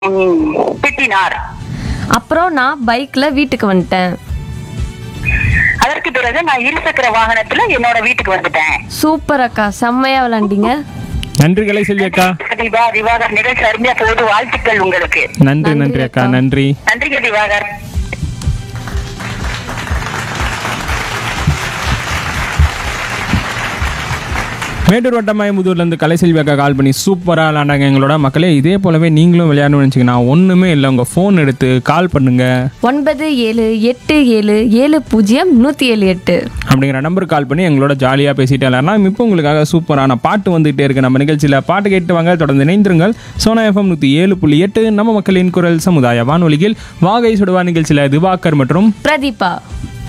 ம், திட்டினார் அப்புறம் நான் பைக்ல வீட்டுக்கு வந்துட்டேன் அதற்கு பிறகு நான் இருசக்கர வாகனத்துல என்னோட வீட்டுக்கு வந்துட்டேன் சூப்பர் அக்கா செம்மையா விளாண்டீங்க நன்றி கலை செல்வி அக்கா திவா திவாகர் நிகழ்ச்சி அருமையா போது வாழ்த்துக்கள் உங்களுக்கு நன்றி நன்றி அக்கா நன்றி நன்றிங்க திவாகர் மேட்டூர் வட்டமாயமுதூர்லேருந்து கலைசெல்வி அக்கா கால் பண்ணி சூப்பராக விளாண்டாங்க எங்களோட மக்களே இதே போலவே நீங்களும் விளையாடணும்னு வச்சுக்கோங்க ஒன்றுமே இல்லை உங்கள் ஃபோன் எடுத்து கால் பண்ணுங்க ஒன்பது ஏழு எட்டு ஏழு ஏழு பூஜ்ஜியம் நூற்றி ஏழு எட்டு அப்படிங்கிற நம்பருக்கு கால் பண்ணி எங்களோட ஜாலியாக பேசிட்டு விளையாடலாம் இப்போ உங்களுக்காக சூப்பரான பாட்டு வந்துகிட்டே இருக்கு நம்ம நிகழ்ச்சியில் பாட்டு கேட்டு வாங்க தொடர்ந்து இணைந்திருங்கள் சோனா எஃப்எம் நூற்றி ஏழு புள்ளி எட்டு நம்ம மக்களின் குரல் சமுதாய வானொலியில் வாகை சுடுவா நிகழ்ச்சியில் திவாகர் மற்றும் பிரதீபா